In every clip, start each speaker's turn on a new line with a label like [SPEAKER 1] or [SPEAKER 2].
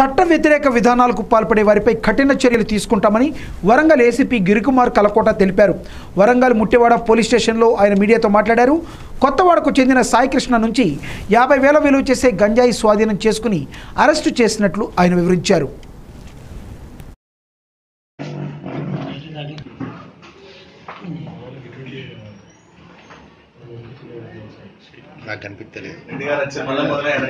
[SPEAKER 1] చట్ట వ్యతిరేక విధానాలకు పాల్పడే వారిపై కఠిన చర్యలు తీసుకుంటామని వరంగల్ ఏసీపీ గిరికుమార్ కలకోట తెలిపారు వరంగల్ ముట్టెవాడ పోలీస్ స్టేషన్లో ఆయన మీడియాతో మాట్లాడారు కొత్తవాడకు చెందిన సాయికృష్ణ నుంచి యాభై వేల విలువ చేసే గంజాయి స్వాధీనం చేసుకుని అరెస్టు చేసినట్లు ఆయన వివరించారు
[SPEAKER 2] నాకు కనిపించలేదు
[SPEAKER 3] ఇంటికాడ వచ్చి మళ్ళీ మొదలయ్యాడు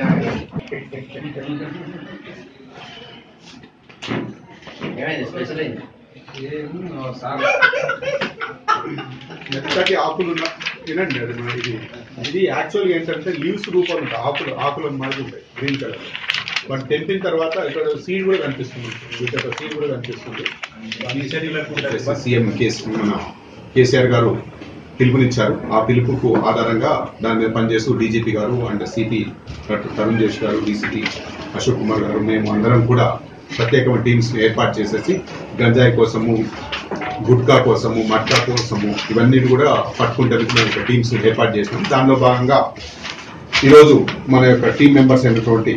[SPEAKER 4] మెత్తటి ఆకులు ఉన్న వినండి అది మన ఇది ఇది యాక్చువల్గా ఏంటంటే లీవ్స్ రూపంలో ఉంటాయి ఆకులు ఆకులు మాదిరి ఉంటాయి గ్రీన్ కలర్ బట్ తెంపిన తర్వాత ఇక్కడ సీడ్ కూడా కనిపిస్తుంది ఇక్కడ సీడ్ కూడా కనిపిస్తుంది
[SPEAKER 3] ఈ శరీరాలకు ఉంటుంది.
[SPEAKER 4] సీఎం కేసు మన కేసీఆర్ గారు పిలుపునిచ్చారు ఆ పిలుపుకు ఆధారంగా దాని మీద పనిచేస్తూ డీజీపీ గారు అండ్ సిపి తరుణ్ జేష్ గారు డీసీపీ అశోక్ కుమార్ గారు మేము అందరం కూడా ప్రత్యేకమైన టీమ్స్ ఏర్పాటు చేసేసి గంజాయి కోసము గుట్కా కోసము మట్కా కోసము ఇవన్నీ కూడా పట్టుకుంటానికి మేము ఒక టీమ్స్ ఏర్పాటు చేసినాం దానిలో భాగంగా ఈరోజు మన యొక్క టీం మెంబర్స్ అయినటువంటి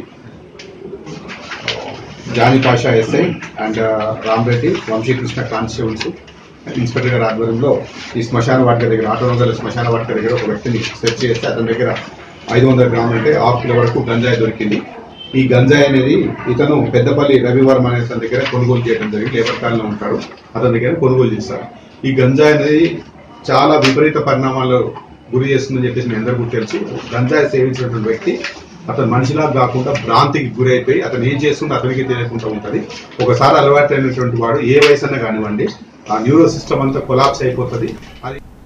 [SPEAKER 4] Johnny Pasha SI and Ramareddy Vamsikrishna constables inspector గారి ఆధ్వర్యంలో ఈ శ్మశాన వాటిక దగ్గర ఆటోనగర్ శ్మశాన వాటిక దగ్గర ఒక వ్యక్తిని సెర్చ్ చేస్తే అతని దగ్గర ఐదు వందల గ్రాములు అంటే హాఫ్ కిలో వరకు గంజాయి దొరికింది ఈ గంజాయి అనేది ఇతను పెద్దపల్లి రవివారం అనే అతని దగ్గర కొనుగోలు చేయడం జరిగింది లేబర్ కాలంలో ఉంటాడు అతని దగ్గర కొనుగోలు చేస్తారు ఈ గంజాయి అనేది చాలా విపరీత పరిణామాలు గురి చేస్తుందని చెప్పేసి మీ అందరికీ తెలుసు గంజాయి సేవించినటువంటి వ్యక్తి అతను మనిషిలా కాకుండా భ్రాంతికి గురైపోయి అతను ఏం చేస్తుందో అతనికి తెలియకుండా ఉంటది ఒకసారి అలవాటైనటువంటి వాడు ఏ వయసు అన్నా కానివ్వండి ఆ న్యూరో సిస్టమ్ అంతా కొలాప్స్ అయిపోతుంది అది